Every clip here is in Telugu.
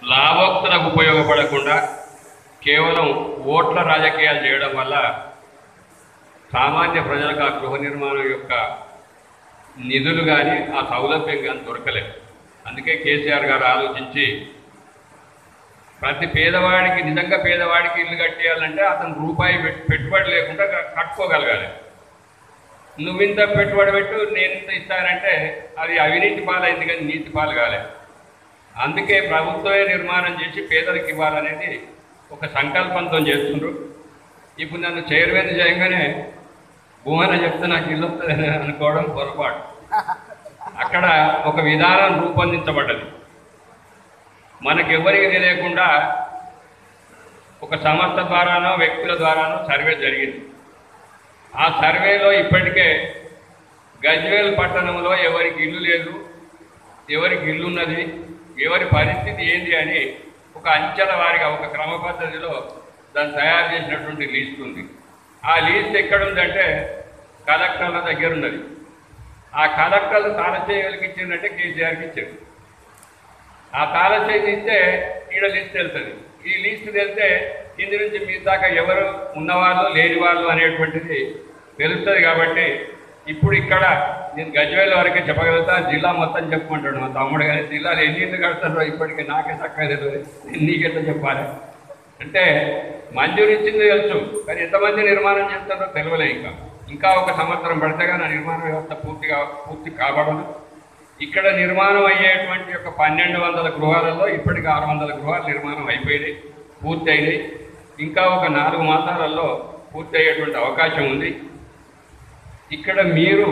లాభోక్తులకు ఉపయోగపడకుండా కేవలం ఓట్ల రాజకీయాలు చేయడం వల్ల సామాన్య ప్రజలకు ఆ గృహ నిర్మాణం యొక్క నిధులు కానీ ఆ సౌలభ్యం కానీ దొరకలేదు అందుకే కేసీఆర్ గారు ఆలోచించి ప్రతి పేదవాడికి నిజంగా పేదవాడికి ఇల్లు కట్టేయాలంటే అతను రూపాయి పెట్- పెట్టుబడి లేకుండా క- కట్టుకోగలగాలి నువ్వింత పెట్టుబడి పెట్టు నేను ఇంత ఇస్తానంటే అది అవినీతి పాలైంది కానీ నీతి పాలు కాలేదు అందుకే ప్రభుత్వమే నిర్మాణం చేసి పేదలకు ఇవ్వాలనేది ఒక సంకల్పంతో చేస్తుండ్రు ఇప్పుడు నన్ను చైర్మన్ చేయగానే భూమన చెప్తే నాకు ఇల్లు వస్తుందని అనుకోవడం పొరపాటు అక్కడ ఒక విధానం రూపొందించబడ్డది మనకెవ్వరికి తెలియకుండా ఒక సంస్థ ద్వారానో వ్యక్తుల ద్వారానో సర్వే జరిగింది ఆ సర్వేలో ఇప్పటికే గజ్వేల్ పట్టణంలో ఎవరికి ఇల్లు లేదు ఎవరికి ఇల్లు ఉన్నది ఎవరి పరిస్థితి ఏంటి అని ఒక అంచెల వారిగా ఒక క్రమ పద్ధతిలో దాన్ని తయారు చేసినటువంటి లిస్ట్ ఉంది ఆ లిస్ట్ ఎక్కడుందంటే కలెక్టర్ల దగ్గర ఉన్నది ఆ కలెక్టర్లు తాళచేయలకి ఇచ్చిందంటే కేసీఆర్కి ఇచ్చారు ఆ తాళచేయి ఇస్తే ఈడ లిస్ట్ వెళ్తుంది ఈ లిస్ట్ వెళ్తే కింది నుంచి మీ దాకా ఎవరు ఉన్నవాళ్ళు లేని వాళ్ళు అనేటువంటిది తెలుస్తుంది కాబట్టి ఇప్పుడు ఇక్కడ నేను గజ్వేల్ వరకే చెప్పగలుగుతా జిల్లా మొత్తం చెప్పమంటాడు మా తమ్ముడు కానీ జిల్లాలో ఎన్ని ఇల్లు కడతారో ఇప్పటికీ నాకే చక్కగా తెలియదు నీకెట్లా చెప్పాలి అంటే మంజూరు ఇచ్చింది తెలుసు కానీ ఎంతమంది నిర్మాణం చేస్తారో తెలియలే ఇంకా ఇంకా ఒక సంవత్సరం పడితేగా నా నిర్మాణ వ్యవస్థ పూర్తిగా పూర్తి కాబడదు ఇక్కడ నిర్మాణం అయ్యేటువంటి ఒక పన్నెండు వందల గృహాలలో ఇప్పటికి ఆరు వందల గృహాలు నిర్మాణం అయిపోయినాయి పూర్తి అయినాయి ఇంకా ఒక నాలుగు మాసాలలో పూర్తి అయ్యేటువంటి అవకాశం ఉంది ఇక్కడ మీరు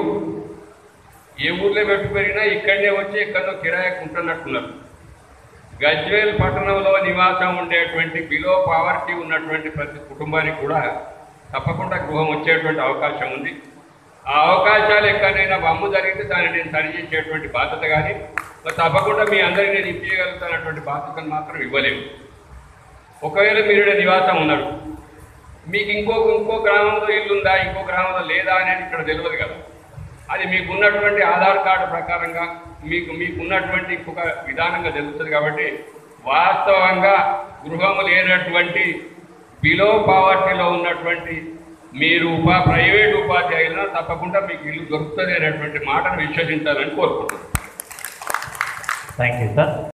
ఏ ఊర్లో పెట్టి పెరిగినా ఇక్కడనే వచ్చి ఎక్కడో కిరాయికి ఉంటున్నట్టున్నారు గజ్వేల్ పట్టణంలో నివాసం ఉండేటువంటి బిలో పావర్టీ ఉన్నటువంటి ప్రతి కుటుంబానికి కూడా తప్పకుండా గృహం వచ్చేటువంటి అవకాశం ఉంది ఆ అవకాశాలు ఎక్కడైనా వమ్ము జరిగితే దాన్ని నేను సరిచేసేటువంటి బాధ్యత కానీ మరి తప్పకుండా మీ అందరికీ నేను ఇప్పించగలుగుతున్నటువంటి బాధ్యతను మాత్రం ఇవ్వలేము ఒకవేళ మీరు ఈడ నివాసం ఉన్నారు మీకు ఇంకో ఇంకో గ్రామంలో ఇల్లు ఉందా ఇంకో గ్రామంలో లేదా అనేది ఇక్కడ తెలియదు కదా అది మీకు ఉన్నటువంటి ఆధార్ కార్డు ప్రకారంగా మీకు మీకు ఉన్నటువంటి ఇంకొక విధానంగా తెలుస్తుంది కాబట్టి వాస్తవంగా గృహం లేనటువంటి బిలో పావర్టీలో ఉన్నటువంటి మీరు ఉపా ప్రైవేట్ ఉపాధ్యాయులను తప్పకుండా మీకు ఇల్లు దొరుకుతుంది అనేటువంటి మాటను విశ్వసించాలని కోరుకుంటున్నాను థ్యాంక్ యూ సార్